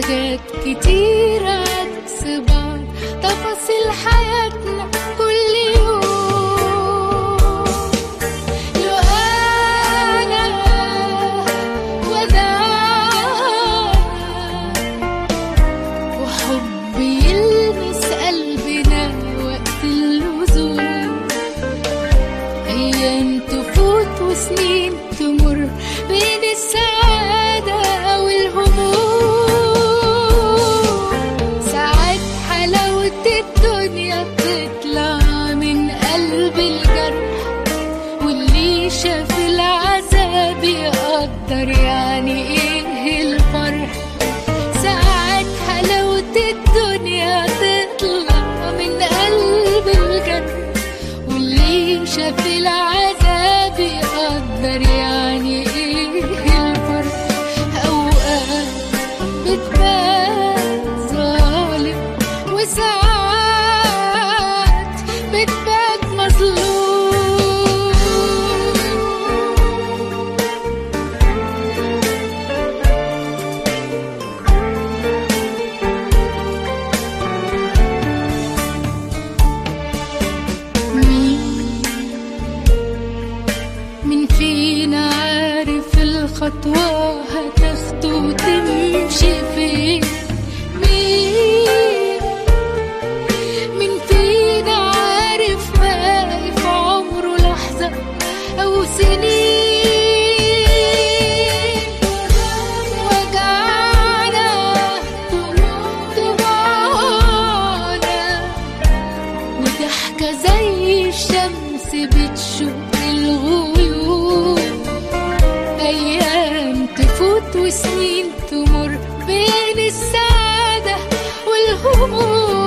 حاجات كتير عكس بعض تفاصيل حياتنا كل يوم لو أنا وأنا وحب يلمس قلبنا وقت اللزوم أيام تفوت وسنين تمر بين السعادة والهموم ساعات حلاوة الدنيا بتطلع من قلب الجرح واللي شاف العذاب يقدر يعني ايه الفرح ساعات حلاوة الدنيا تطلع من قلب الجرح واللي شاف العذاب يقدر يعني ايه الفرق اوقات بتبان ظالم وساعات بتبان مظلوم مين من فينا عارف الخطوة هتاخده وتمشي فين مين من فينا عارف باقي في عمره لحظة أو سنين وجعنا طبعنا وضحكة زي الشمس بتشق الغيوم أيام تفوت وسنين تمر بين السعادة والهموم